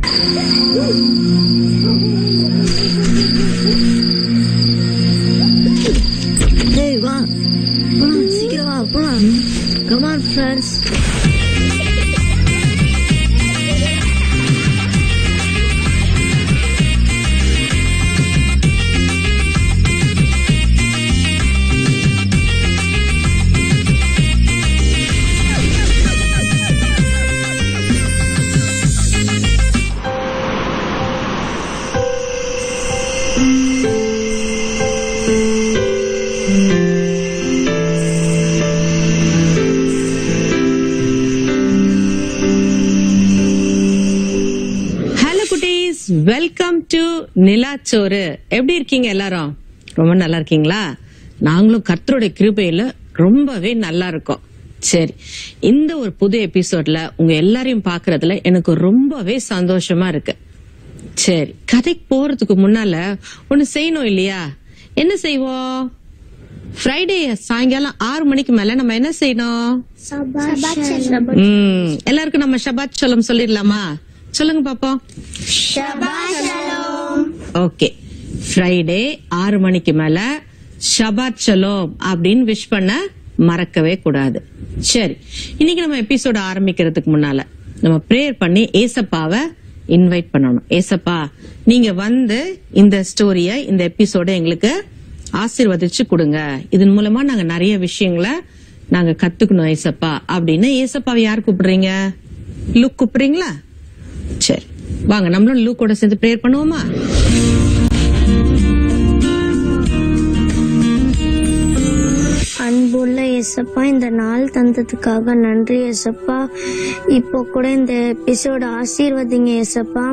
டேய் வா போலாம் சீக்கிரம் வா போலாம் கமான் ஃப்ரெண்ட்ஸ் ஹலோ குட்டீஸ் வெல்கம் டு நிலாச்சோறு எப்படி இருக்கீங்க எல்லாரும் ரொம்ப நல்லா இருக்கீங்களா நாங்களும் கர்த்தருடைய கிருபையில ரொம்பவே நல்லா இருக்கோம் சரி இந்த ஒரு புது எபிசோட்ல உங்க எல்லாரையும் பாக்குறதுல எனக்கு ரொம்பவே சந்தோஷமா இருக்கு சரி கதைக்கு போறதுக்கு முன்னால ஒண்ணு செய்யணும் இல்லையா என்ன செய்வோம் ஃப்ரைடே சாயங்காலம் ஆறு மணிக்கு மேல நம்ம என்ன செய்யணும் ம், எல்லாருக்கும் நம்ம ஷபாத் சொல்லம் சொல்லிடலாமா சொல்லுங்க பாப்போம் ஓகே ஃப்ரைடே ஆறு மணிக்கு மேல ஷபாத் ஷலோம் அப்படின்னு விஷ் பண்ண மறக்கவே கூடாது சரி இன்னைக்கு நம்ம எபிசோட ஆரம்பிக்கிறதுக்கு முன்னால நம்ம ப்ரேயர் பண்ணி ஏசப்பாவை இன்வைட் பண்ணணும் ஏசப்பா நீங்க வந்து இந்த ஸ்டோரிய இந்த எபிசோட எங்களுக்கு ஆசீர்வதிச்சு கொடுங்க இதன் மூலமா நாங்க நிறைய விஷயங்களை நாங்க கத்துக்கணும் ஏசப்பா அப்படின்னு ஏசப்பாவை யார் கூப்பிடுறீங்க லுக் கூப்பிடுறீங்களா சரி வாங்க நம்மளும் லூக்கோட சேர்ந்து ப்ரேயர் பண்ணுவோமா அன்புள்ள ஏசப்பா இந்த நாள் தந்ததுக்காக நன்றி ஏசப்பா இப்போ கூட இந்த எபிசோட ஆசீர்வதிங்க ஏசப்பா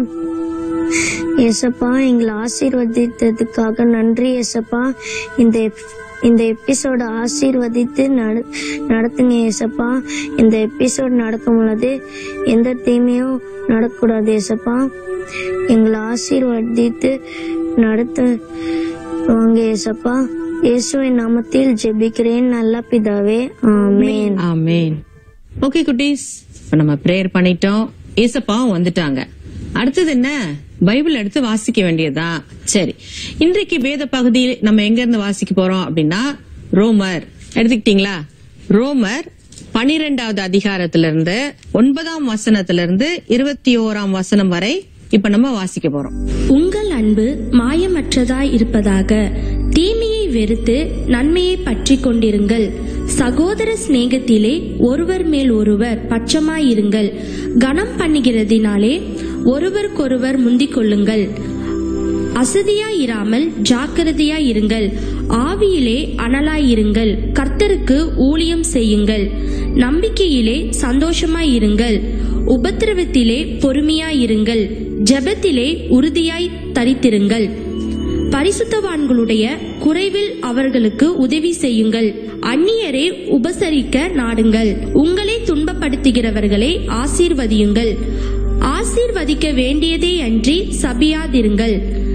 ஏசப்பா எங்களை ஆசீர்வதித்ததுக்காக நன்றி ஏசப்பா இந்த எப்- இந்த எபிசோட ஆசீர்வதித்து நட- நடத்துங்க ஏசப்பா இந்த எபிசோட் நடக்கும் பொழுது எந்த தீமையும் நடக்கக்கூடாது ஏசப்பா எங்களை ஆசீர்வதித்து நடத்து வாங்க ஏசப்பா இயேசுவின் நாமத்தில் ஜெபிக்கிறேன் நல்ல பிதாவே ஆமென் ஆமேன் ஓகே குட்டீஸ் இப்ப நம்ம ப்ரேயர் பண்ணிட்டோம் ஏசப்பாவும் வந்துட்டாங்க அடுத்தது என்ன பைபிள் எடுத்து வாசிக்க வேண்டியதுதான் சரி இன்றைக்கு வேத பகுதியில் நம்ம எங்க இருந்து வாசிக்க போறோம் அப்படின்னா ரோமர் எடுத்துக்கிட்டீங்களா ரோமர் பனிரெண்டாவது அதிகாரத்துல இருந்து ஒன்பதாம் வசனத்துல இருந்து இருபத்தி ஓராம் வசனம் வரை இப்ப நம்ம வாசிக்க போறோம் உங்கள் அன்பு மாயமற்றதாய் இருப்பதாக தீமையை வெறுத்து நன்மையை பற்றி கொண்டிருங்கள் சகோதர சிநேகத்திலே ஒருவர் மேல் ஒருவர் பட்சமாயிருங்கள் கனம் பண்ணுகிறதினாலே ஒருவருக்கொருவர் முந்திக் கொள்ளுங்கள் அசதியாயிராமல் ஜாக்கிரதையாயிருங்கள் ஆவியிலே அனலாயிருங்கள் கர்த்தருக்கு ஊழியம் செய்யுங்கள் நம்பிக்கையிலே சந்தோஷமாயிருங்கள் உபத்திரவத்திலே பொறுமையாயிருங்கள் ஜெபத்திலே உறுதியாய் தரித்திருங்கள் பரிசுத்தவான்களுடைய குறைவில் அவர்களுக்கு உதவி செய்யுங்கள் அந்நியரை உபசரிக்க நாடுங்கள் உங்களை துன்பப்படுத்துகிறவர்களை ஆசீர்வதியுங்கள் ஆசீர்வதிக்க வேண்டியதே அன்றி சபியாதிருங்கள்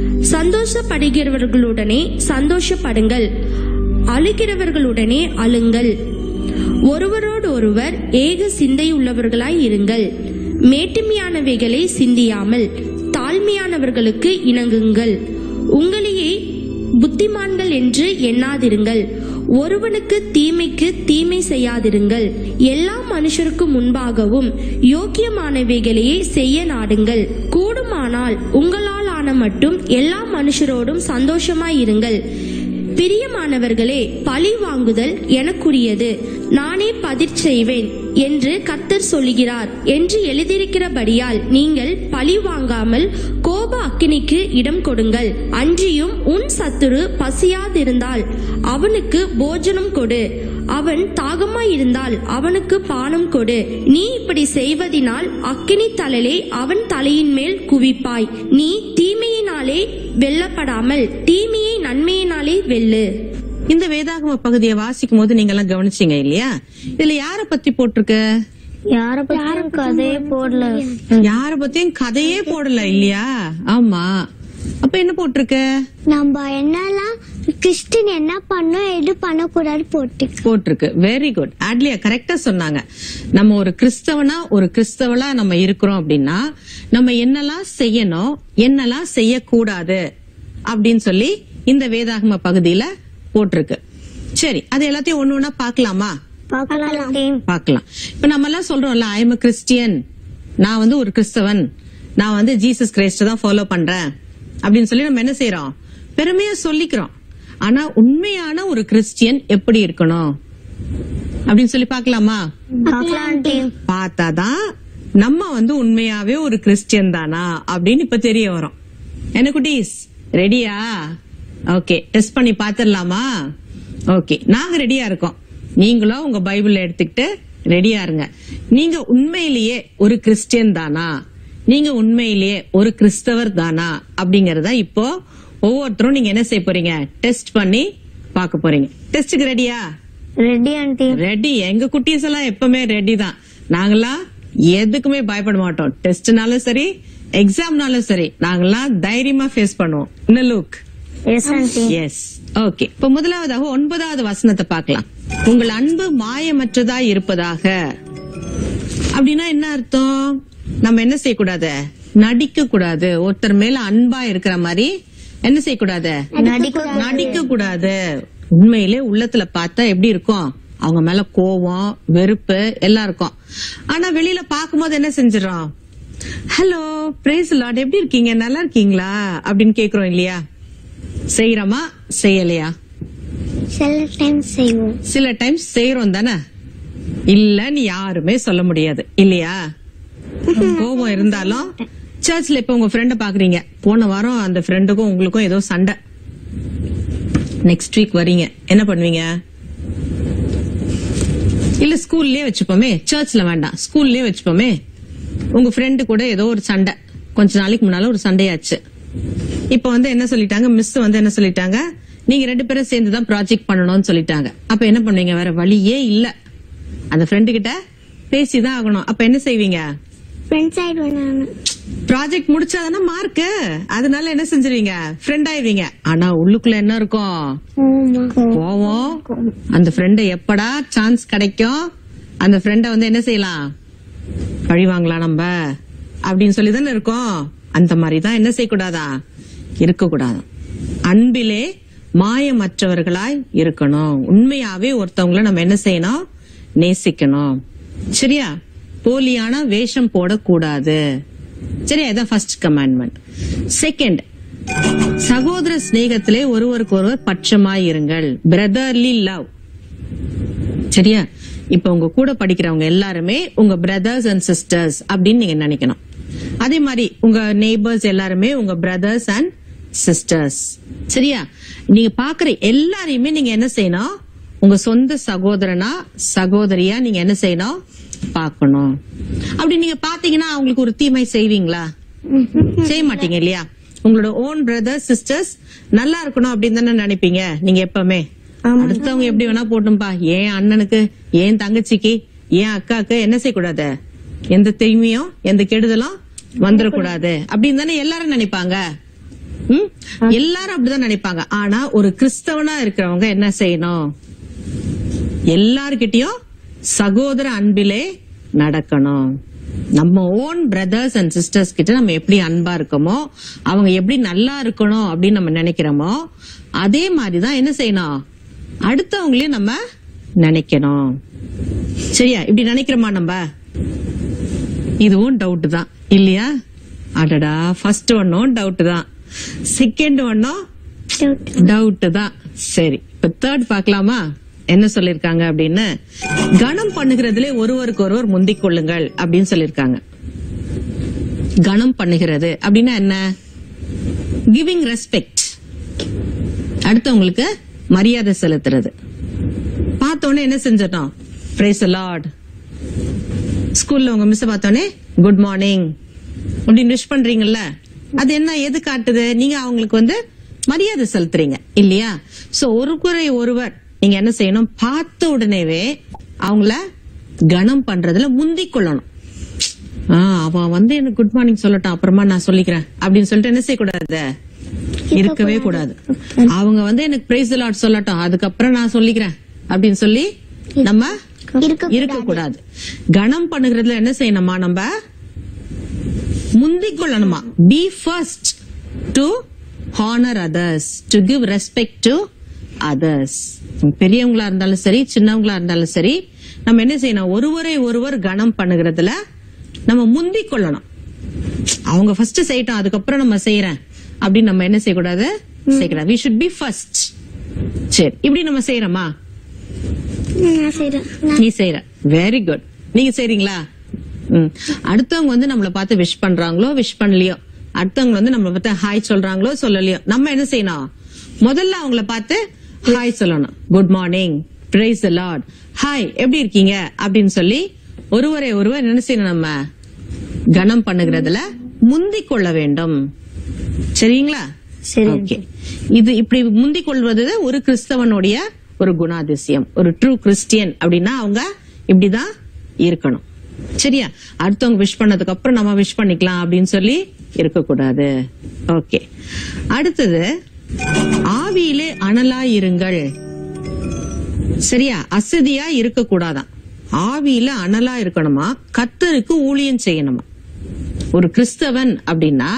சந்தோஷப்படுகிறவர்களுடனே சந்தோஷப்படுங்கள் அழுகிறவர்களுடனே அழுங்கள் ஒருவரோடு ஒருவர் ஏக சிந்தையுள்ளவர்களாய் இருங்கள் மேட்டுமையானவைகளை சிந்தியாமல் தாழ்மையானவர்களுக்கு இணங்குங்கள் உங்களையே புத்திமான்கள் என்று எண்ணாதிருங்கள் ஒருவனுக்கு தீமைக்கு தீமை செய்யாதிருங்கள் எல்லா மனுஷருக்கு முன்பாகவும் யோக்கியமானவைகளையே செய்ய நாடுங்கள் கூடுமானால் உங்களால் ஆன மட்டும் எல்லா மனுஷரோடும் சந்தோஷமாயிருங்கள் பிரியமானவர்களே பழி வாங்குதல் எனக்குரியது நானே பதிர் செய்வேன் என்று கர்த்தர் சொல்லுகிறார் என்று எழுதியிருக்கிறபடியால் நீங்கள் பழி வாங்காமல் கோப அக்கினிக்கு இடம் கொடுங்கள் அன்றியும் உன் சத்துரு பசியாதிருந்தால் அவனுக்கு போஜனம் கொடு அவன் தாகமாயிருந்தால் அவனுக்கு பானம் கொடு நீ இப்படி செய்வதினால் அக்கினி தழலை அவன் தலையின் மேல் குவிப்பாய் நீ தீமையினாலே வெல்லப்படாமல் தீமையை நன்மையினாலே வெல்லு இந்த வேதாகம பகுதியை வாசிக்கும் போது நீங்க எல்லாம் கவனிச்சீங்க இல்லையா இதுல யார பத்தி போட்டிருக்கு யார பத்தியும் கதையே போடல யார பத்தியும் கதையே போடல இல்லையா ஆமா அப்ப என்ன போட்டிருக்கு நம்ம என்னெல்லாம் கிறிஸ்டின் என்ன பண்ணும் எது பண்ணக்கூடாது போட்டு போட்டிருக்கு வெரி குட் ஆட்லியா கரெக்டா சொன்னாங்க நம்ம ஒரு கிறிஸ்தவனா ஒரு கிறிஸ்தவளா நம்ம இருக்கிறோம் அப்படின்னா நம்ம என்னெல்லாம் செய்யணும் என்னெல்லாம் செய்யக்கூடாது அப்படின்னு சொல்லி இந்த வேதாகம பகுதியில போட்டிருக்கு சரி அது எல்லாத்தையும் ஒண்ணு ஒண்ணா பார்க்கலாமா பார்க்கலாம் பார்க்கலாம் இப்ப நம்ம எல்லாம் சொல்றோம்ல ஐ எம் கிறிஸ்டியன் நான் வந்து ஒரு கிறிஸ்தவன் நான் வந்து ஜீசஸ் கிரைஸ்ட தான் ஃபாலோ பண்றேன் அப்படின்னு சொல்லி நம்ம என்ன செய்யறோம் பெருமையா சொல்லிக்கிறோம் ஆனா உண்மையான ஒரு கிறிஸ்டியன் எப்படி இருக்கணும் அப்படின்னு சொல்லி பார்க்கலாமா பார்க்கலாம் பார்த்தாதான் நம்ம வந்து உண்மையாவே ஒரு கிறிஸ்டியன் தானா அப்படின்னு இப்ப தெரிய வரும் என்ன குட்டீஸ் ரெடியா ஓகே டெஸ்ட் பண்ணி பாத்துடலாமா ஓகே நாங்க ரெடியா இருக்கோம் நீங்களும் உங்க பைபிள் எடுத்துக்கிட்டு ரெடியா இருங்க நீங்க உண்மையிலேயே ஒரு கிறிஸ்டியன் தானா நீங்க உண்மையிலேயே ஒரு கிறிஸ்தவர் தானா அப்படிங்கறத இப்போ ஒவ்வொருத்தரும் நீங்க என்ன செய்ய போறீங்க டெஸ்ட் பண்ணி பார்க்க போறீங்க டெஸ்டுக்கு ரெடியா ரெடி ஆண்டி ரெடி எங்க குட்டீஸ் எல்லாம் எப்பவுமே ரெடி தான் நாங்கெல்லாம் எதுக்குமே பயப்பட மாட்டோம் டெஸ்ட்னாலும் சரி எக்ஸாம்னாலும் சரி நாங்கெல்லாம் தைரியமா ஃபேஸ் பண்ணுவோம் என்ன look yes aunty yes okay இப்ப முதலாவதாக ஒன்பதாவது வசனத்தை பார்க்கலாம் உங்கள் அன்பு மாயமற்றதா இருப்பதாக அப்படின்னா என்ன அர்த்தம் நம்ம என்ன செய்யக்கூடாது நடிக்க கூடாது ஒருத்தர் மேல அன்பா இருக்கிற மாதிரி என்ன செய்யக்கூடாது நடிக்க கூடாது உண்மையிலே உள்ளத்துல பார்த்தா எப்படி இருக்கும் அவங்க மேல கோவம் வெறுப்பு எல்லாம் இருக்கும் ஆனா வெளியில பாக்கும்போது என்ன செஞ்சிடறோம் ஹலோ பிரேஸ் லார்ட் எப்படி இருக்கீங்க நல்லா இருக்கீங்களா அப்படின்னு கேக்குறோம் இல்லையா செய்யறோமா செய்யலையா சில டைம் செய்வோம் சில டைம் செய்யறோம் தானே இல்லன்னு யாருமே சொல்ல முடியாது இல்லையா கோபம் இருந்தாலும் சர்ச்ல இப்ப உங்க ஃப்ரெண்ட பாக்குறீங்க போன வாரம் அந்த ஃப்ரெண்டுக்கும் உங்களுக்கும் ஏதோ சண்டை நெக்ஸ்ட் வீக் வரீங்க என்ன பண்ணுவீங்க இல்ல ஸ்கூல்லயே வச்சுப்போமே சர்ச்ல வேண்டாம் ஸ்கூல்லயே வச்சுப்போமே உங்க ஃப்ரெண்டு கூட ஏதோ ஒரு சண்டை கொஞ்ச நாளைக்கு முன்னால ஒரு சண்டையாச்சு இப்ப வந்து என்ன சொல்லிட்டாங்க மிஸ் வந்து என்ன சொல்லிட்டாங்க நீங்க ரெண்டு பேரும் சேர்ந்து தான் ப்ராஜெக்ட் பண்ணணும்னு சொல்லிட்டாங்க அப்ப என்ன பண்ணுவீங்க வேற வழியே இல்ல அந்த ஃப்ரெண்டு கிட்ட பேசிதான் ஆகணும் அப்ப என்ன செய்வீங்க ஃப்ரெண்ட்ஸ் ஆயிடுவேன் நான் ப்ராஜெக்ட் முடிச்சாதானே மார்க் அதனால என்ன செஞ்சிருவீங்க ஃப்ரெண்ட் ஆயிருவீங்க ஆனா உள்ளுக்குள்ள என்ன இருக்கும் கோவம் அந்த ஃப்ரெண்ட எப்படா சான்ஸ் கிடைக்கும் அந்த ஃப்ரெண்ட வந்து என்ன செய்யலாம் பழி வாங்கலாம் நம்ம அப்படின்னு சொல்லி தானே இருக்கோம் அந்த மாதிரி தான் என்ன செய்யக்கூடாதா இருக்க கூடாது அன்பிலே மாயமற்றவர்களாய் இருக்கணும் உண்மையாவே ஒருத்தவங்கள நம்ம என்ன செய்யணும் நேசிக்கணும் சரியா போலியான வேஷம் போடக்கூடாது சரியா இதான் ஃபர்ஸ்ட் கமாண்ட்மெண்ட் செகண்ட் சகோதர சிநேகத்திலே ஒருவருக்கு ஒருவர் பட்சமாய் இருங்கள் பிரதர்லி லவ் சரியா இப்ப உங்க கூட படிக்கிறவங்க எல்லாருமே உங்க பிரதர்ஸ் அண்ட் சிஸ்டர்ஸ் அப்படின்னு நீங்க நினைக்கணும் அதே மாதிரி உங்க நெய்பர்ஸ் எல்லாருமே உங்க பிரதர்ஸ் அண்ட் சிஸ்டர்ஸ் சரியா நீங்க பாக்குற எல்லாரையுமே நீங்க என்ன செய்யணும் உங்க சொந்த சகோதரனா சகோதரியா நீங்க என்ன செய்யணும் பார்க்கணும் அப்படி நீங்க பாத்தீங்கன்னா அவங்களுக்கு ஒரு தீமை செய்வீங்களா செய்ய மாட்டீங்க இல்லையா உங்களோட ஓன் பிரதர் சிஸ்டர்ஸ் நல்லா இருக்கணும் அப்படின்னு தானே நினைப்பீங்க நீங்க எப்பவுமே அடுத்தவங்க எப்படி வேணா போட்டும்பா ஏன் அண்ணனுக்கு ஏன் தங்கச்சிக்கு ஏன் அக்காக்கு என்ன செய்யக்கூடாது எந்த தீமையும் எந்த கெடுதலும் வந்துடக்கூடாது அப்படின்னு தானே எல்லாரும் நினைப்பாங்க ம்? எல்லாரும் அப்படிதான் நினைப்பாங்க ஆனா ஒரு கிறிஸ்தவனா இருக்கிறவங்க என்ன செய்யணும் எல்லார்கிட்டயும் சகோதர அன்பிலே நடக்கணும் நம்ம ஓன் பிரதர்ஸ் அண்ட் சிஸ்டர்ஸ் கிட்ட நம்ம எப்படி அன்பா இருக்கோமோ அவங்க எப்படி நல்லா இருக்கணும் அப்படின்னு நம்ம நினைக்கிறோமோ அதே மாதிரிதான் என்ன செய்யணும் அடுத்தவங்களையும் நம்ம நினைக்கணும் சரியா இப்படி நினைக்கிறோமா நம்ம இதுவும் டவுட் தான் இல்லையா அடடா ஃபர்ஸ்ட் ஒன்னும் டவுட் தான் செகண்ட் ஒன்னும் டவுட் தான் சரி இப்ப தேர்ட் பார்க்கலாமா என்ன சொல்லிருக்காங்க அப்படின்னு கணம் பண்ணுகிறதுலே ஒருவருக்கு ஒருவர் முந்திக் கொள்ளுங்கள் அப்படின்னு சொல்லிருக்காங்க கணம் பண்ணுகிறது அப்படின்னா என்ன கிவிங் ரெஸ்பெக்ட் அடுத்தவங்களுக்கு மரியாதை செலுத்துறது பார்த்த உடனே என்ன செஞ்சிட்டோம் பிரைஸ் லார்ட் ஸ்கூல்ல உங்க மிஸ் பார்த்தோன்னே குட் மார்னிங் அப்படின்னு விஷ் பண்றீங்கல்ல அது என்ன எது காட்டுது நீங்க அவங்களுக்கு வந்து மரியாதை செலுத்துறீங்க இல்லையா சோ ஒருவரை ஒருவர் நீங்க என்ன செய்யணும் பார்த்த உடனேவே அவங்கள கணம் பண்றதுல முந்திக் கொள்ளணும் ஆ அவன் வந்து எனக்கு குட் மார்னிங் சொல்லட்டும் அப்புறமா நான் சொல்லிக்கிறேன் அப்படின்னு சொல்லிட்டு என்ன செய்யக்கூடாது இருக்கவே கூடாது அவங்க வந்து எனக்கு பிரைஸ் லாட் சொல்லட்டும் அதுக்கப்புறம் நான் சொல்லிக்கிறேன் அப்படின்னு சொல்லி நம்ம இருக்க இருக்க கூடாது கணம் பண்ணுகிறதுல என்ன செய்யணுமா நம்ம முந்திக் கொள்ளணுமா be first to honour others to give respect to others பெரியவங்களா இருந்தாலும் சரி சின்னவங்களா இருந்தாலும் சரி நம்ம என்ன செய்யணும் ஒருவரை ஒருவர் கணம் பண்ணுகிறதுல நம்ம முந்திக் கொள்ளணும் அவங்க ஃபர்ஸ்ட் செய்யட்டும் அதுக்கப்புறம் நம்ம செய்யறேன் அப்படின்னு நம்ம என்ன செய்யக்கூடாது செய்யக்கூடாது வி ஷுட் பி ஃபர்ஸ்ட் சரி இப்படி நம்ம செய்யறோமா நான் செய்றேன் நீ செய்யற வெரி குட் நீங்க செய்றீங்களா ம். அடுத்தவங்க வந்து நம்மள பார்த்து விஷ் பண்றாங்களோ விஷ் பண்ணலையோ அடுத்தவங்க வந்து நம்மள பார்த்து ஹாய் சொல்றாங்களோ சொல்லலையோ நம்ம என்ன செய்யணும் முதல்ல அவங்கள பார்த்து ஹாய் சொல்லணும் good morning praise Lord hi எப்படி இருக்கீங்க அப்படின்னு சொல்லி ஒருவரை ஒருவர் என்ன செய்யணும் நம்ம கணம் பண்ணுகிறதுல முந்திக் கொள்ள வேண்டும் சரிங்களா சரி ஓகே இது இப்படி முந்திக் கொள்வது ஒரு கிறிஸ்தவனுடைய ஒரு குணாதிசயம் ஒரு ட்ரூ கிறிஸ்டியன் அப்படின்னா அவங்க இப்படிதான் இருக்கணும் சரியா அடுத்தவங்க விஷ் பண்ணதுக்கு அப்புறம் நம்ம விஷ் பண்ணிக்கலாம் அப்படின்னு சொல்லி இருக்கக்கூடாது ஓகே அடுத்தது ஆவியிலே அனலா இருங்கள் சரியா அசதியா இருக்க கூடாதான் ஆவியில அனலா இருக்கணுமா கத்தருக்கு ஊழியம் செய்யணுமா ஒரு கிறிஸ்தவன் அப்படின்னா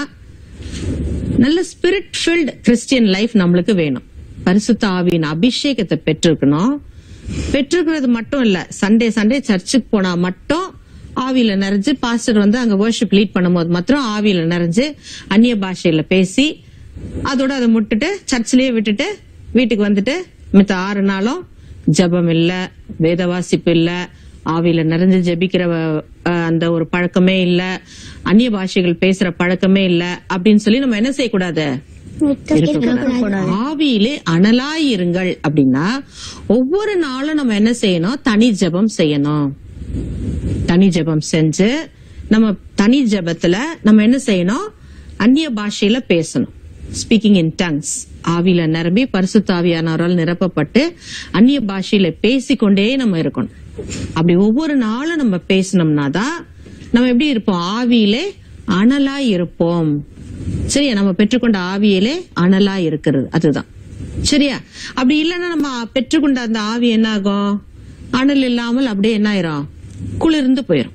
நல்ல ஸ்பிரிட் ஃபில்ட் கிறிஸ்டியன் லைஃப் நம்மளுக்கு வேணும் பரிசுத்த ஆவியின் அபிஷேகத்தை பெற்றிருக்கணும் பெற்றிருக்கிறது மட்டும் இல்ல சண்டே சண்டே சர்ச்சுக்கு போனா மட்டும் ஆவியில நிறைஞ்சு பாஸ்டர் வந்து அங்க வர்ஷிப் லீட் பண்ணும்போது மாத்திரம் ஆவியில நிறைஞ்சு அந்நிய பாஷையில பேசி அதோட அதை முட்டுட்டு சர்ச்சிலேயே விட்டுட்டு வீட்டுக்கு வந்துட்டு மித்த ஆறு நாளும் ஜெபம் இல்ல வேத வாசிப்பு இல்ல ஆவியில நிறைஞ்சு ஜெபிக்கிற அஹ், அந்த ஒரு பழக்கமே இல்ல அந்நிய பாஷைகள் பேசுற பழக்கமே இல்ல அப்படின்னு சொல்லி நம்ம என்ன செய்யக்கூடாது இருக்கக்கூடாது. ஆவியிலே அனலாய் இருங்கள் அப்படின்னா ஒவ்வொரு நாளும் நம்ம என்ன செய்யணும் தனி ஜெபம் செய்யணும் தனி ஜெபம் செஞ்சு நம்ம தனி ஜெபத்துல நம்ம என்ன செய்யணும் அந்நிய பாஷையில பேசணும் ஸ்பீக்கிங் இன் டங்ஸ் ஆவியில நிரம்பி பரிசுத்த ஆவியானவரால் நிரப்பப்பட்டு அந்நிய பாஷையில பேசிக்கொண்டே நம்ம இருக்கணும் அப்படி ஒவ்வொரு நாளும் நம்ம பேசணும்னா தான் நம்ம எப்படி இருப்போம் ஆவியிலே அனலாய் இருப்போம் சரியா நம்ம பெற்றுக்கொண்ட ஆவியிலே அனலா இருக்கிறது அதுதான் சரியா அப்படி இல்லைன்னா நம்ம பெற்றுக்கொண்ட அந்த ஆவி என்ன ஆகும் அனல் இல்லாமல் அப்படியே என்ன ஆயிரும் குளிர்ந்து போயிரும்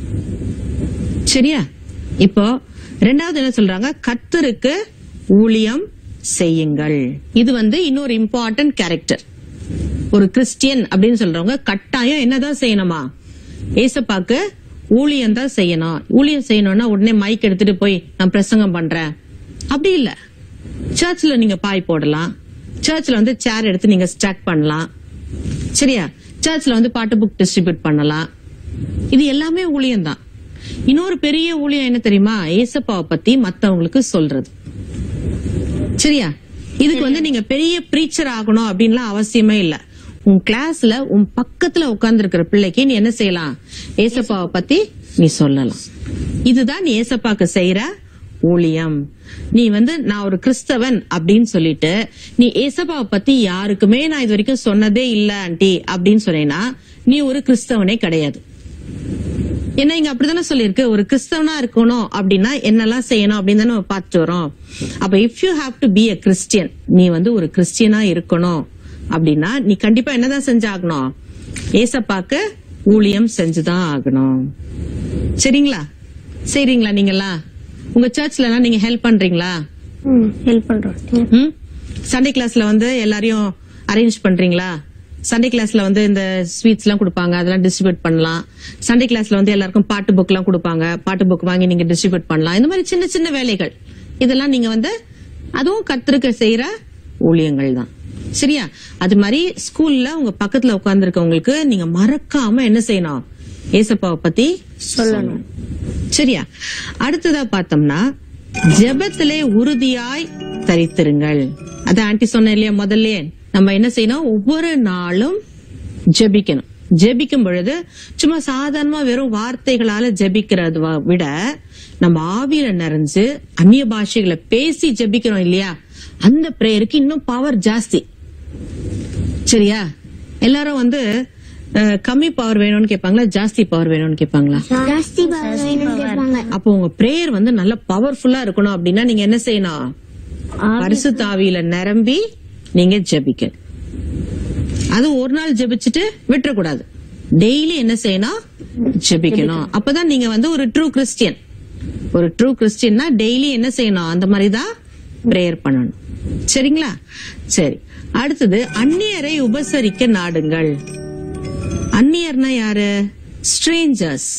சரியா இப்போ ரெண்டாவது என்ன சொல்றாங்க கர்த்தருக்கு ஊழியம் செய்யுங்கள் இது வந்து இன்னொரு இம்பார்ட்டன்ட் கேரக்டர் ஒரு கிறிஸ்டியன் அப்படின்னு சொல்றவங்க கட்டாயம் என்னதான் செய்யணுமா ஏசப்பாக்கு ஊழியம் தான் செய்யணும் ஊழியம் செய்யணும்னா உடனே மைக் எடுத்துட்டு போய் நான் பிரசங்கம் பண்றேன் அப்படி இல்ல சர்ச்ல நீங்க பாய் போடலாம் சர்ச்ல வந்து சேர் எடுத்து நீங்க ஸ்டாக் பண்ணலாம் சரியா சர்ச்ல வந்து பாட்டு புக் டிஸ்ட்ரிபியூட் பண்ணலாம் இது எல்லாமே ஊழியம் தான் இன்னொரு பெரிய ஊழியம் என்ன தெரியுமா ஏசப்பாவை பத்தி மத்தவங்களுக்கு சொல்றது சரியா இதுக்கு வந்து நீங்க பெரிய பிரீச்சர் ஆகணும் அப்படின்லாம் அவசியமே இல்ல உன் கிளாஸ்ல உன் பக்கத்துல உட்கார்ந்து இருக்கிற பிள்ளைக்கு நீ என்ன செய்யலாம் ஏசப்பாவை பத்தி நீ சொல்லலாம் இதுதான் நீ ஏசப்பாக்கு செய்யற ஊழியம் நீ வந்து நான் ஒரு கிறிஸ்தவன் அப்படின்னு சொல்லிட்டு நீ ஏசப்பாவை பத்தி யாருக்குமே நான் இது வரைக்கும் சொன்னதே இல்ல ஆண்டி அப்படின்னு சொன்னேன்னா நீ ஒரு கிறிஸ்தவனே கிடையாது ஏன்னா இங்க அப்படித்தானே சொல்லியிருக்கு ஒரு கிறிஸ்தவனா இருக்கணும் அப்படின்னா என்னெல்லாம் செய்யணும் அப்படின்னு தானே நம்ம பார்த்துட்டு வரோம் அப்ப if you have to be a Christian நீ வந்து ஒரு கிறிஸ்டியனா இருக்கணும் அப்படின்னா நீ கண்டிப்பா என்னதான் செஞ்சாகணும் ஏசப்பாக்கு ஊழியம் செஞ்சுதான் ஆகணும் சரிங்களா செய்றீங்களா நீங்களா உங்க சர்ச்ல எல்லாம் நீங்க ஹெல்ப் பண்றீங்களா ஹெல்ப் பண்றோம் ம் சண்டே கிளாஸ்ல வந்து எல்லாரையும் அரேஞ்ச் பண்றீங்களா சண்டே கிளாஸ்ல வந்து இந்த ஸ்வீட்ஸ் எல்லாம் கொடுப்பாங்க அதெல்லாம் டிஸ்ட்ரிபியூட் பண்ணலாம் சண்டே கிளாஸ்ல வந்து எல்லாருக்கும் பாட்டு புக் எல்லாம் கொடுப்பாங்க பாட்டு புக் வாங்கி நீங்க டிஸ்ட்ரிபியூட் பண்ணலாம் இந்த மாதிரி சின்ன சின்ன வேலைகள் இதெல்லாம் நீங்க வந்து அதுவும் கத்திருக்க செய்யற ஊழியங்கள் தான் சரியா அது மாதிரி ஸ்கூல்ல உங்க பக்கத்துல உட்கார்ந்து இருக்கவங்களுக்கு நீங்க மறக்காம என்ன செய்யணும் ஏசப்பாவை பத்தி சொல்லணும் சரியா அடுத்ததா பார்த்தோம்னா ஜெபத்திலே உறுதியாய் தரித்திருங்கள் அதான் ஆன்டி சொன்ன இல்லையா முதல்லயே நம்ம என்ன செய்யணும் ஒவ்வொரு நாளும் ஜெபிக்கணும் ஜெபிக்கும் பொழுது சும்மா சாதாரணமா வெறும் வார்த்தைகளால ஜெபிக்கிறத வ- விட நம்ம ஆவியில நிறைஞ்சு அந்நிய பாஷைகளை பேசி ஜெபிக்கிறோம் இல்லையா அந்த பிரேயருக்கு இன்னும் பவர் ஜாஸ்தி சரியா எல்லாரும் வந்து அஹ், கம்மி பவர் வேணும்னு கேட்பாங்களா ஜாஸ்தி பவர் வேணும்னு கேட்பாங்களா ஜாஸ்தி வேணும்னு கேட்பாங்க அப்போ உங்க பிரேயர் வந்து நல்ல பவர்ஃபுல்லா இருக்கணும் அப்படின்னா நீங்க என்ன செய்யணும் பரிசுத்த ஆவியில நிரம்பி நீங்க ஜெபிக்க அது ஒரு நாள் ஜெபிச்சுட்டு விட்டுறக்கூடாது டெய்லி என்ன செய்யணும் ஜெபிக்கணும் அப்பதான் நீங்க வந்து ஒரு ட்ரூ கிறிஸ்டியன் ஒரு ட்ரூ கிறிஸ்டியன்னா டெய்லி என்ன செய்யணும் அந்த மாதிரி தான் பிரேயர் பண்ணணும் சரிங்களா சரி அடுத்தது அந்நியரை உபசரிக்க நாடுங்கள் அந்நியர்னா யாரு ஸ்ட்ரேஞ்சர்ஸ்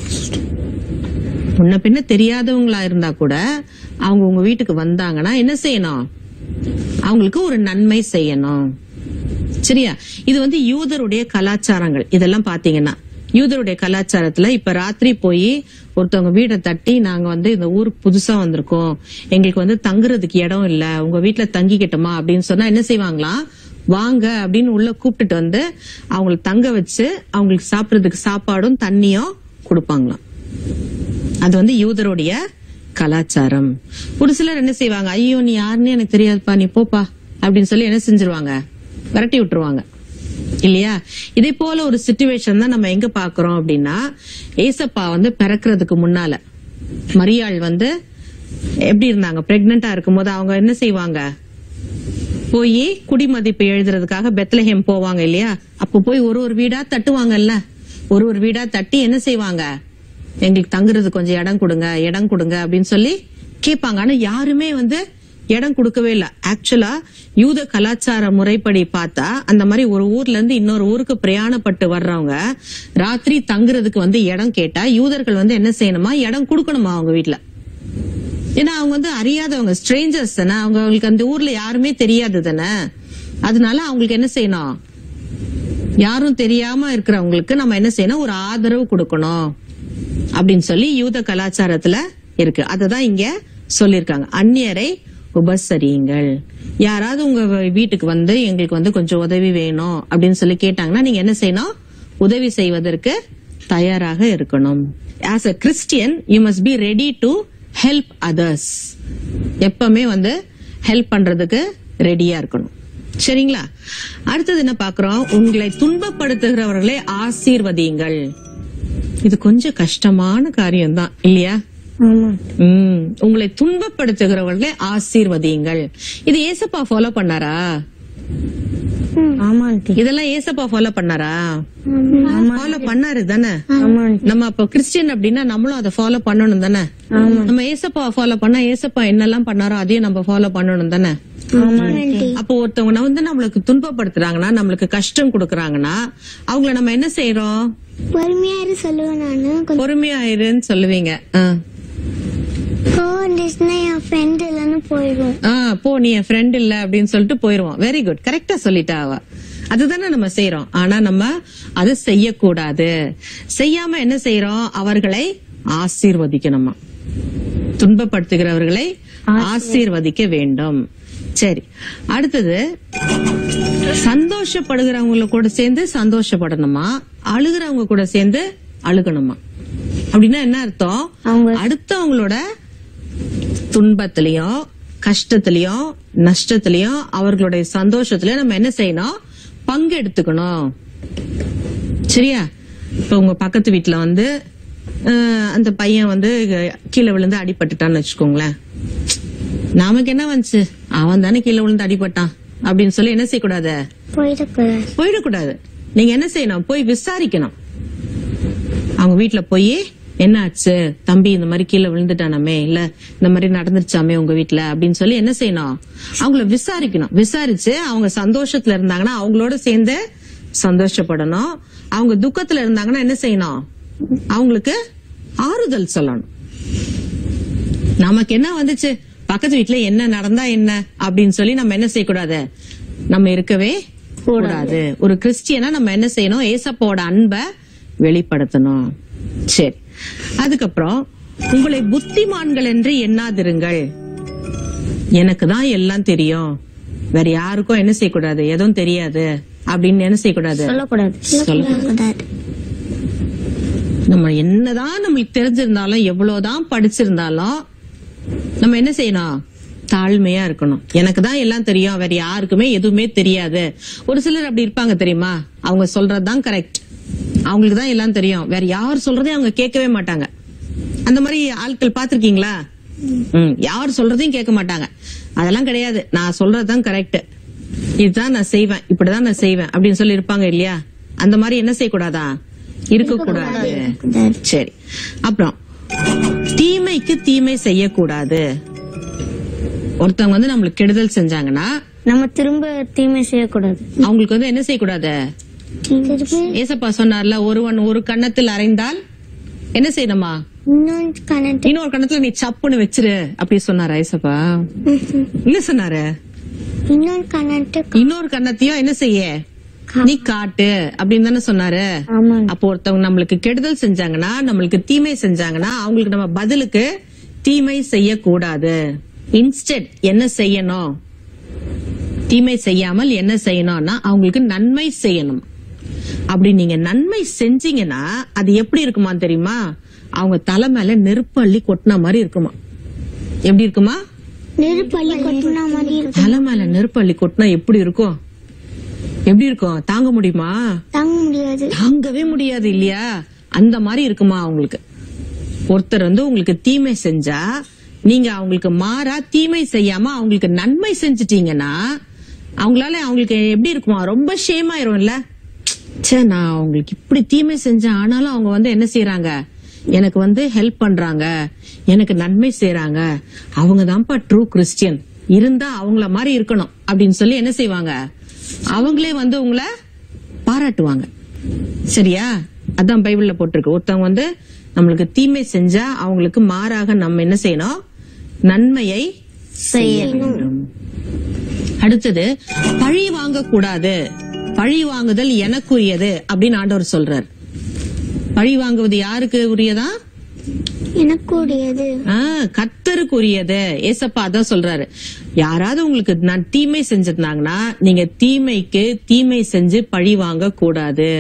முன்ன பின்ன தெரியாதவங்களா இருந்தா கூட அவங்க உங்க வீட்டுக்கு வந்தாங்கன்னா என்ன செய்யணும் அவங்களுக்கு ஒரு நன்மை செய்யணும் சரியா இது வந்து யூதருடைய கலாச்சாரங்கள் இதெல்லாம் பாத்தீங்கன்னா யூதருடைய கலாச்சாரத்துல இப்ப ராத்திரி போய் ஒருத்தவங்க வீடை தட்டி நாங்க வந்து இந்த ஊருக்கு புதுசா வந்திருக்கோம் எங்களுக்கு வந்து தங்குறதுக்கு இடம் இல்ல உங்க வீட்டுல தங்கிக்கிட்டோமா அப்படின்னு சொன்னா என்ன செய்வாங்களாம் வாங்க அப்படின்னு உள்ள கூப்பிட்டுட்டு வந்து அவங்களுக்கு தங்க வச்சு அவங்களுக்கு சாப்பிடறதுக்கு சாப்பாடும் தண்ணியும் கொடுப்பாங்களாம் அது வந்து யூதருடைய கலாச்சாரம் ஒரு சிலர் என்ன செய்வாங்க ஐயோ நீ யாருன்னு எனக்கு தெரியாதுப்பா நீ போப்பா அப்படின்னு சொல்லி என்ன செஞ்சிருவாங்க விரட்டி விட்டுருவாங்க இல்லையா இதே போல ஒரு சுச்சுவேஷன் தான் நம்ம எங்க பாக்குறோம் அப்படின்னா ஏசப்பா வந்து பிறக்கிறதுக்கு முன்னால மரியாள் வந்து எப்படி இருந்தாங்க பிரெக்னண்டா இருக்கும்போது அவங்க என்ன செய்வாங்க போய் குடிமதிப்பு எழுதுறதுக்காக பெத்லஹேம் போவாங்க இல்லையா அப்ப போய் ஒரு ஒரு வீடா தட்டுவாங்கல்ல ஒரு ஒரு வீடா தட்டி என்ன செய்வாங்க எங்களுக்கு தங்குறது கொஞ்சம் இடம் கொடுங்க இடம் கொடுங்க அப்படின்னு சொல்லி கேட்பாங்க ஆனா யாருமே வந்து இடம் கொடுக்கவே இல்ல ஆக்சுவலா யூத கலாச்சார முறைப்படி பார்த்தா அந்த மாதிரி ஒரு ஊர்ல இருந்து இன்னொரு ஊருக்கு பிரயாணப்பட்டு வர்றவங்க ராத்திரி தங்குறதுக்கு வந்து இடம் கேட்டா யூதர்கள் வந்து என்ன செய்யணுமா இடம் கொடுக்கணுமா அவங்க வீட்ல ஏன்னா அவங்க வந்து அறியாதவங்க ஸ்ட்ரேஞ்சர்ஸ் தானே அவங்க அவங்களுக்கு அந்த ஊர்ல யாருமே தெரியாது தானே அதனால அவங்களுக்கு என்ன செய்யணும் யாரும் தெரியாம இருக்கிறவங்களுக்கு நம்ம என்ன செய்யணும் ஒரு ஆதரவு கொடுக்கணும் அப்படின்னு சொல்லி யூத கலாச்சாரத்துல இருக்கு அததான் இங்க சொல்லிருக்காங்க அந்நியரை உபசரியுங்கள் யாராவது உங்க வீட்டுக்கு வந்து எங்களுக்கு வந்து கொஞ்சம் உதவி வேணும் அப்படின்னு சொல்லி கேட்டாங்கன்னா நீங்க என்ன செய்யணும் உதவி செய்வதற்கு தயாராக இருக்கணும் as a Christian you must be ready to help others எப்பவுமே வந்து ஹெல்ப் பண்றதுக்கு ரெடியா இருக்கணும் சரிங்களா அடுத்தது என்ன பாக்குறோம் உங்களை துன்பப்படுத்துகிறவர்களை ஆசீர்வதியுங்கள் இது கொஞ்சம் கஷ்டமான காரியம்தான் இல்லையா ஆமா உம் உங்களை துன்பப்படுத்துகிறவர்களை ஆசீர்வதியுங்கள் இது ஏசப்பா ஃபாலோ பண்ணாரா ஆமா ஆண்டி இதெல்லாம் ஏசப்பா ஃபாலோ பண்ணாரா ஃபாலோ பண்ணாரு தானே ஆமா ஆண்டி நம்ம அப்ப கிறிஸ்டியன் அப்படின்னா நம்மளும் அதை ஃபாலோ பண்ணணும் தானே நம்ம ஏசப்பா ஃபாலோ பண்ணா ஏசப்பா என்னெல்லாம் பண்ணாரோ அதையும் நம்ம ஃபாலோ பண்ணணும் தானே ஆமா ஆண்டி அப்போ ஒருத்தவங்க வந்து நம்மளுக்கு துன்பப்படுத்துறாங்கன்னா நம்மளுக்கு கஷ்டம் கொடுக்கறாங்கன்னா அவங்கள நம்ம என்ன செய்யறோம் பொறுமையா இரு சொல்லுவேன் நானு கொஞ்சம் பொறுமையா இருன்னு சொல்லுவீங்க ஆ. வந்துச்சுன்னா என் ஃப்ரெண்ட் இல்லைன்னு போயிடும் ஆ போ நீ என் ஃப்ரெண்ட் இல்ல அப்படின்னு சொல்லிட்டு போயிருவோம் வெரி குட் கரெக்டா சொல்லிட்டா அவ அதுதானே நம்ம செய்யறோம் ஆனா நம்ம அதை செய்யக்கூடாது செய்யாம என்ன செய்யறோம் அவர்களை ஆசீர்வதிக்கணுமா துன்பப்படுத்துகிறவர்களை ஆசீர்வதிக்க வேண்டும் சரி அடுத்தது சந்தோஷப்படுகிறவங்கள கூட சேர்ந்து சந்தோஷப்படணுமா அழுகிறவங்க கூட சேர்ந்து அழுகணுமா அப்படின்னா என்ன அர்த்தம் அவங்க- அடுத்தவங்களோட துன்பத்திலயும் கஷ்டத்திலயும் நஷ்டத்திலயும் அவர்களுடைய சந்தோஷத்திலயும் நம்ம என்ன செய்யணும் பங்கெடுத்துக்கணும் சரியா இப்ப உங்க பக்கத்து வீட்டுல வந்து அஹ், அந்த பையன் வந்து கீழே விழுந்து அடிபட்டுட்டான்னு வச்சுக்கோங்களேன் நமக்கு என்ன வந்துச்சு அவன் தானே கீழே விழுந்து அடிபட்டான் அப்படின்னு சொல்லி என்ன செய்யக்கூடாது போயிடக்கூடாது போயிடக்கூடாது நீங்க என்ன செய்யணும் போய் விசாரிக்கணும் அவங்க வீட்டுல போய் என்ன ஆச்சு தம்பி இந்த மாதிரி கீழே விழுந்துட்டானாமே இல்ல இந்த மாதிரி நடந்துருச்சாமே உங்க வீட்டுல அப்படின்னு சொல்லி என்ன செய்யணும் அவங்கள விசாரிக்கணும் விசாரிச்சு அவங்க சந்தோஷத்துல இருந்தாங்கன்னா அவங்களோட சேர்ந்து சந்தோஷப்படணும் அவங்க துக்கத்துல இருந்தாங்கன்னா என்ன செய்யணும் அவங்களுக்கு ஆறுதல் சொல்லணும் நமக்கு என்ன வந்துச்சு பக்கத்து வீட்டுல என்ன நடந்தா என்ன அப்படின்னு சொல்லி நம்ம என்ன செய்யக்கூடாது நம்ம இருக்கவே கூடாது ஒரு கிறிஸ்டியனா நம்ம என்ன செய்யணும் ஏசப்பாவோட அன்பை வெளிப்படுத்தணும் சரி அதுக்கப்புறம் உங்களை புத்திமான்கள் என்று எண்ணாதிருங்கள் எனக்கு தான் எல்லாம் தெரியும் வேற யாருக்கும் என்ன செய்யக்கூடாது எதுவும் தெரியாது அப்படின்னு என்ன செய்யக்கூடாது சொல்லக்கூடாது சொல்லக்கூடாது நம்ம என்னதான் நம்மளுக்கு தெரிஞ்சிருந்தாலும் எவ்வளவுதான் படிச்சிருந்தாலும் நம்ம என்ன செய்யணும் தாழ்மையா இருக்கணும் எனக்கு தான் எல்லாம் தெரியும் வேற யாருக்குமே எதுவுமே தெரியாது ஒரு சிலர் அப்படி இருப்பாங்க தெரியுமா அவங்க சொல்றதுதான் கரெக்ட் அவங்களுக்கு தான் எல்லாம் தெரியும் வேற யார் சொல்றதையும் அவங்க கேட்கவே மாட்டாங்க அந்த மாதிரி ஆட்கள் பாத்திருக்கீங்களா ம் யார் சொல்றதையும் கேட்க மாட்டாங்க அதெல்லாம் கிடையாது நான் சொல்றதுதான் கரெக்ட் இதுதான் நான் செய்வேன் இப்படிதான் நான் செய்வேன் அப்படின்னு சொல்லி இருப்பாங்க இல்லையா அந்த மாதிரி என்ன செய்யக்கூடாதா இருக்க கூடாது சரி அப்புறம் தீமைக்கு தீமை செய்யக்கூடாது ஒருத்தவங்க வந்து நம்மளுக்கு கெடுதல் செஞ்சாங்கன்னா நம்ம திரும்ப தீமை செய்யக்கூடாது அவங்களுக்கு வந்து என்ன செய்யக்கூடாது திருப்பி ஏசப்பா சொன்னார்ல ஒருவன் ஒரு கன்னத்தில் அறைந்தால் என்ன செய்யணுமா இன்னொன்று கணட்டு இன்னொரு கணத்துல நீ சப்புன்னு வச்சிரு அப்படி சொன்னாரா ஏசப்பா என்ன சொன்னாரு இன்னொன்று கணட்டு இன்னொரு கன்னத்தையும் என்ன செய்ய நீ காட்டு அப்படின்னு தானே சொன்னாரு ஆமாங்க அப்போ ஒருத்தவங்க நம்மளுக்கு கெடுதல் செஞ்சாங்கன்னா நம்மளுக்கு தீமை செஞ்சாங்கன்னா அவங்களுக்கு நம்ம பதிலுக்கு தீமை செய்யக்கூடாது இன்ஸ்டெட் என்ன செய்யணும் தீமை செய்யாமல் என்ன செய்யணும்னா அவங்களுக்கு நன்மை செய்யணும் அப்படி நீங்க நன்மை செஞ்சீங்கன்னா அது எப்படி இருக்குமா தெரியுமா அவங்க தலை மேல நெருப்பு அள்ளி கொட்டின மாதிரி இருக்குமா எப்படி இருக்குமா நெருப்பள்ளி கொட்டின மாதிரி இருக்கும் தலை மேல நெருப்பு அள்ளி கொட்டினா எப்படி இருக்கும் எப்படி இருக்கும் தாங்க முடியுமா தாங்க முடியாது தாங்கவே முடியாது இல்லையா அந்த மாதிரி இருக்குமா அவங்களுக்கு ஒருத்தர் வந்து உங்களுக்கு தீமை செஞ்சா நீங்க அவங்களுக்கு மாறா தீமை செய்யாம அவங்களுக்கு நன்மை செஞ்சிட்டீங்கன்னா அவங்களால அவங்களுக்கு எப்படி இருக்குமா ரொம்ப ஷேம் ஆயிரும்ல ச்சே நான் அவங்களுக்கு இப்படி தீமை செஞ்சேன் ஆனாலும் அவங்க வந்து என்ன செய்யறாங்க எனக்கு வந்து ஹெல்ப் பண்றாங்க எனக்கு நன்மை செய்யறாங்க அவங்க தான்ப்பா ட்ரூ கிறிஸ்டியன் இருந்தா அவங்கள மாதிரி இருக்கணும் அப்படின்னு சொல்லி என்ன செய்வாங்க அவங்களே வந்து உங்களை பாராட்டுவாங்க சரியா அதான் பைபிள்ல போட்டிருக்கு ஒருத்தவங்க வந்து நம்மளுக்கு தீமை செஞ்சா அவங்களுக்கு மாறாக நம்ம என்ன செய்யணும் நன்மையை செய்ய வேண்டும் அடுத்தது பழி வாங்க கூடாது பழி வாங்குதல் எனக்குரியது அப்படின்னு ஆண்டவர் சொல்றார் பழி வாங்குவது யாருக்கு உரியதா எனக்கு உடையது ஆ, கர்த்தருக்குரியது ஏசப்பா அதான் சொல்றாரு யாராவது உங்களுக்கு நான் தீமை செஞ்சிருந்தாங்கன்னா நீங்க தீமைக்கு தீமை செஞ்சு பழி வாங்க கூடாது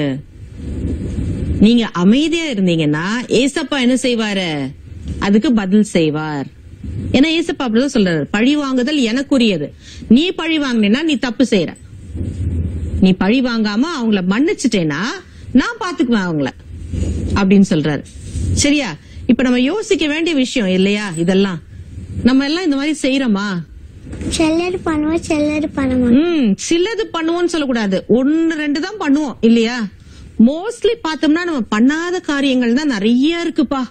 நீங்க அமைதியா இருந்தீங்கன்னா ஏசப்பா என்ன செய்வாரு அதுக்கு பதில் செய்வார் ஏன்னா ஏசப்பா அப்படிதான் சொல்றாரு பழி வாங்குதல் எனக்குரியது நீ பழி வாங்கினேன்னா நீ தப்பு செய்யற நீ பழி வாங்காம அவங்கள மன்னிச்சிட்டேன்னா நான் பாத்துக்குவேன் அவங்கள அப்படின்னு சொல்றாரு சரியா இப்ப நம்ம யோசிக்க வேண்டிய விஷயம் இல்லையா இதெல்லாம் நம்ம எல்லாம் இந்த மாதிரி செய்யறோமா சிலர் பண்ணுவோம் சிலர் பண்ண மாட்டோம் ம் சிலது பண்ணுவோம்னு சொல்லக்கூடாது ஒன்னு ரெண்டு தான் பண்ணுவோம் இல்லையா மோஸ்ட்லி பார்த்தோம்னா நம்ம பண்ணாத காரியங்கள் தான் நிறைய இருக்குப்பா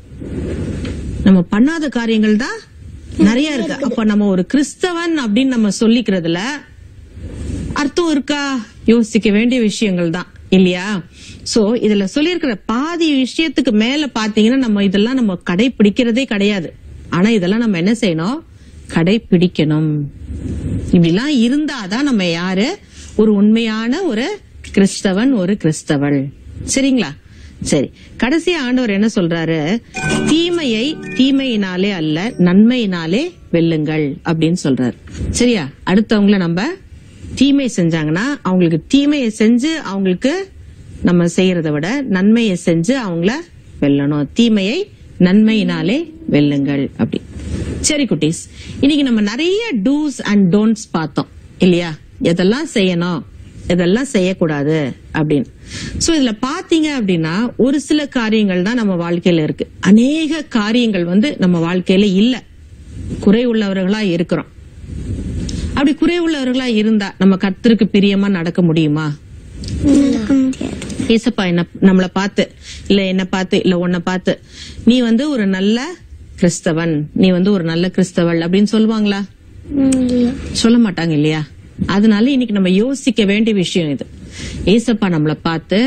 நம்ம பண்ணாத காரியங்கள் தான் நிறைய இருக்கு அப்ப நம்ம ஒரு கிறிஸ்தவன் அப்படின்னு நம்ம சொல்லிக்கிறதுல அர்த்தம் இருக்கா யோசிக்க வேண்டிய விஷயங்கள் தான் இல்லையா சோ இதுல சொல்லியிருக்கிற பாதி விஷயத்துக்கு மேல பாத்தீங்கன்னா நம்ம இதெல்லாம் நம்ம கடைபிடிக்கிறதே கிடையாது ஆனா இதெல்லாம் நம்ம என்ன செய்யணும் கடைபிடிக்கணும் இப்படிலாம் இருந்தாதான் நம்ம யாரு ஒரு உண்மையான ஒரு கிறிஸ்தவன் ஒரு கிறிஸ்தவள் சரிங்களா சரி கடைசி ஆண்டவர் என்ன சொல்றாரு தீமையை தீமையினாலே அல்ல நன்மையினாலே வெல்லுங்கள் அப்படின்னு சொல்றாரு சரியா அடுத்தவங்கள நம்ம தீமை செஞ்சாங்கன்னா அவங்களுக்கு தீமையை செஞ்சு அவங்களுக்கு நம்ம செய்யறதை விட நன்மையை செஞ்சு அவங்கள வெல்லணும் தீமையை நன்மையினாலே வெல்லுங்கள் அப்படி சரி குட்டீஸ் இன்னைக்கு நம்ம நிறைய டூஸ் அண்ட் டோன்ட்ஸ் பார்த்தோம் இல்லையா எதெல்லாம் செய்யணும் இதெல்லாம் செய்யக்கூடாது அப்படின்னு சோ இதுல பாத்தீங்க அப்படின்னா ஒரு சில காரியங்கள் தான் நம்ம வாழ்க்கையில இருக்கு அநேக காரியங்கள் வந்து நம்ம வாழ்க்கையில இல்ல குறை உள்ளவர்களா இருக்கிறோம் அப்படி குறை உள்ளவர்களா இருந்தா நம்ம கர்த்தருக்கு பிரியமா நடக்க முடியுமா நடக்க முடியாது ஏசப்பா என்ன நம்மள பார்த்து இல்ல என்ன பார்த்து இல்ல உன்னை பார்த்து நீ வந்து ஒரு நல்ல கிறிஸ்தவன் நீ வந்து ஒரு நல்ல கிறிஸ்தவள் அப்படின்னு சொல்லுவாங்களா ம், இல்ல சொல்ல மாட்டாங்க இல்லையா அதனால இன்னைக்கு நம்ம யோசிக்க வேண்டிய விஷயம் இது ஏசப்பா நம்மள பார்த்து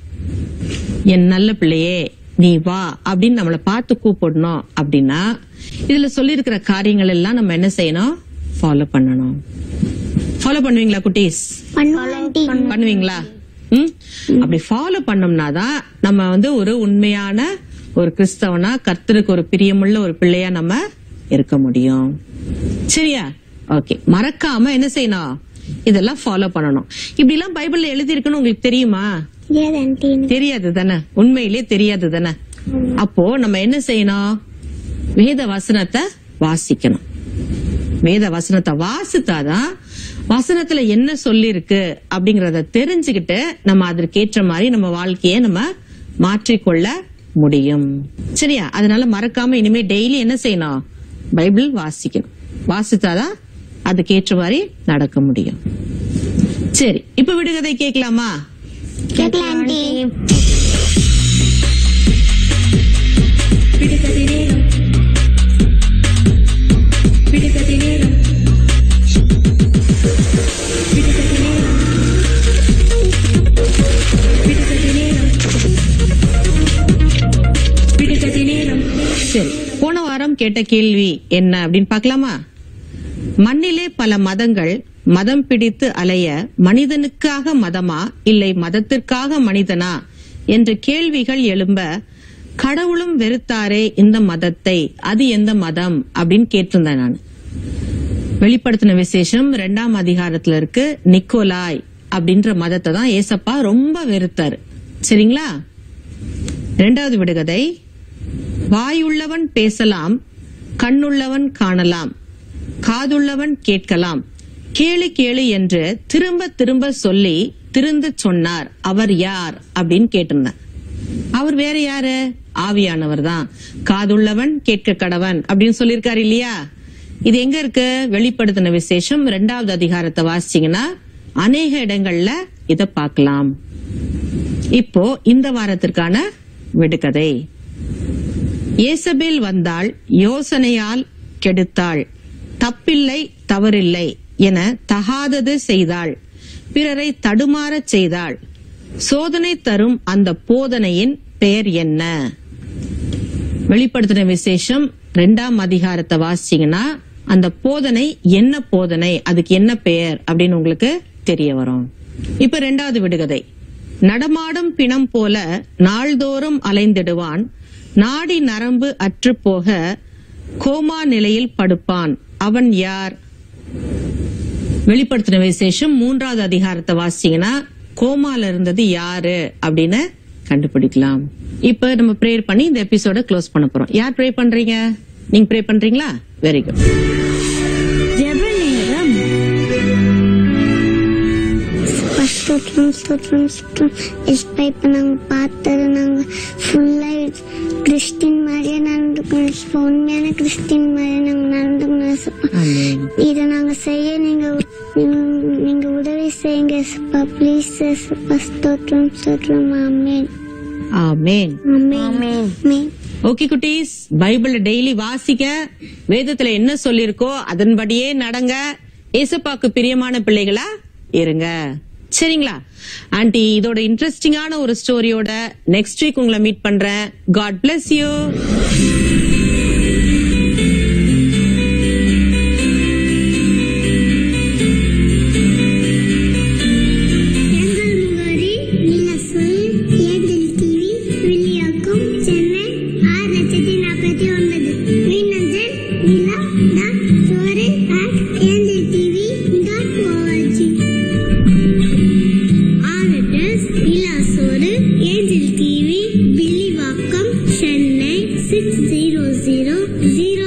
என் நல்ல பிள்ளையே நீ வா அப்படின்னு நம்மள பார்த்து கூப்பிடணும் அப்படின்னா இதுல சொல்லியிருக்கிற காரியங்கள் எல்லாம் நம்ம என்ன செய்யணும் ஃபாலோ பண்ணணும் ஃபாலோ பண்ணுவீங்களா குட்டீஸ் பண்ணுவோம் ஆண்டி பண்ணுவீங்களா ம்? அப்படி ஃபாலோ பண்ணோம்னா தான் நம்ம வந்து ஒரு உண்மையான ஒரு கிறிஸ்தவனா கர்த்தருக்கு ஒரு பிரியமுள்ள ஒரு பிள்ளையா நம்ம இருக்க முடியும் சரியா ஓகே மறக்காம என்ன செய்யணும் இதெல்லாம் ஃபாலோ பண்ணணும் இப்படி எல்லாம் பைபிள்ல எழுதி இருக்குன்னு உங்களுக்கு தெரியுமா தெரியாது ஆண்டி எனக்கு. தெரியாது தானே உண்மையிலேயே தெரியாது தானே அப்போ நம்ம என்ன செய்யணும் வேத வசனத்தை வாசிக்கணும் வேத வசனத்தை வாசித்தாதான் வசனத்துல என்ன சொல்லி இருக்கு அப்படிங்கறத தெரிஞ்சுக்கிட்டு நம்ம அதற்கேற்ற மாதிரி நம்ம வாழ்க்கைய நம்ம மாற்றிக்கொள்ள முடியும் சரியா அதனால மறக்காம இனிமே டெய்லி என்ன செய்யணும் பைபிள் வாசிக்கணும் வாசித்தாதான் அதுக்கேற்ற மாதிரி நடக்க முடியும் சரி இப்ப விடுகதை கேட்கலாமா கேட்கலாம் ஆண்டி விடுகதை நேரம் விடுகதை நேரம் விடுகதை நேரம் விடுகதை நேரம் விடுகதை நேரம் சரி போன வாரம் கேட்ட கேள்வி என்ன அப்படின்னு பார்க்கலாமா மண்ணிலே பல மதங்கள் மதம் பிடித்து அலைய மனிதனுக்காக மதமா இல்லை மதத்திற்காக மனிதனா என்ற கேள்விகள் எழும்ப கடவுளும் வெறுத்தாரே இந்த மதத்தை அது எந்த மதம் அப்படின்னு கேட்டிருந்தேன் நான் வெளிப்படுத்தின விசேஷம் ரெண்டாம் அதிகாரத்துல இருக்கு நிக்கோலாய் அப்படின்ற மதத்தை தான் ஏசப்பா ரொம்ப வெறுத்தாரு சரிங்களா இரண்டாவது விடுகதை வாயுள்ளவன் பேசலாம் கண்ணுள்ளவன் காணலாம் காதுள்ளவன் கேட்கலாம் கேளு கேளு என்று திரும்ப திரும்ப சொல்லி திருந்த சொன்னார் அவர் யார் அப்படின்னு கேட்டிருந்தேன் அவர் வேற யாரு ஆவியானவர் தான் காதுள்ளவன் கேட்க கடவன் அப்படின்னு சொல்லியிருக்காரு இல்லையா இது எங்க இருக்கு வெளிப்படுத்தின விசேஷம் ரெண்டாவது அதிகாரத்தை வாசிச்சீங்கன்னா அநேக இடங்கள்ல இத பார்க்கலாம் இப்போ இந்த வாரத்திற்கான விடுகதை ஏசபேல் வந்தாள் யோசனையால் கெடுத்தாள் தப்பில்லை தவறில்லை என தகாதது செய்தாள் பிறரை தடுமாறச் செய்தாள் சோதனை தரும் அந்த போதனையின் பெயர் என்ன வெளிப்படுத்தின விசேஷம் ரெண்டாம் அதிகாரத்தை வாசிச்சீங்கன்னா அந்த போதனை என்ன போதனை அதுக்கு என்ன பெயர் அப்படின்னு உங்களுக்கு தெரிய வரும் இப்ப ரெண்டாவது விடுகதை நடமாடும் பிணம் போல நாள்தோறும் அலைந்திடுவான் நாடி நரம்பு அற்று போக கோமா நிலையில் படுப்பான் அவன் யார் வெளிப்படுத்தின விசேஷம் மூன்றாவது அதிகாரத்தை வாசிச்சீங்கன்னா கோமால இருந்தது யாரு அப்படின்னு கண்டுபிடிக்கலாம் இப்ப நம்ம ப்ரேயர் பண்ணி இந்த எபிசோட க்ளோஸ் பண்ண போறோம் யார் ப்ரே பண்றீங்க நீங்க ப்ரே பண்றீங்களா வெரி குட் ஜெப நேரம் ஸ்தோத்திரம் ஸ்தோத்திரம் ஸ்தோத்திரம் எஸ்பை இப்போ நாங்கள் பார்த்தது நாங்கள் ஃபுல்லாக கிறிஸ்டின் மாதிரியே நடந்துக்கணும் உண்மையான கிறிஸ்டின் மாதிரியே நாங்கள் நடந்துக்கணும் ஏசப்பா. இதை நாங்கள் செய்ய நீங்கள் நீங்கள் உதவி செய்யுங்க ஏசப்பா ப்ளீஸ் ஏசப்பா ஸ்தோத்திரம் ஸ்தோத்திரம் ஆமேன் ஆமேன் ஆமேன் ஆமேன் ஓகே குட்டீஸ் பைபிள் டெய்லி வாசிக்க வேதத்துல என்ன சொல்லிருக்கோ அதன்படியே நடங்க ஏசப்பாக்கு பிரியமான பிள்ளைகளா இருங்க சரிங்களா ஆண்டி இதோட இன்ட்ரெஸ்டிங்கான ஒரு ஸ்டோரியோட நெக்ஸ்ட் வீக் உங்களை மீட் பண்றேன் காட் bless யூ எங்கள் முகவரி நீலசொல் ஏஞ்சல் டிவி வில்லியாக்கம் சென்னை ஆறு லட்சத்தி நாற்பத்தி ஒன்பது மின்னஞ்சல் Nila dot Choru at Angel TV dot ORG Our address Nilachoru Angel TV Villivakkam Chennai six zero zero zero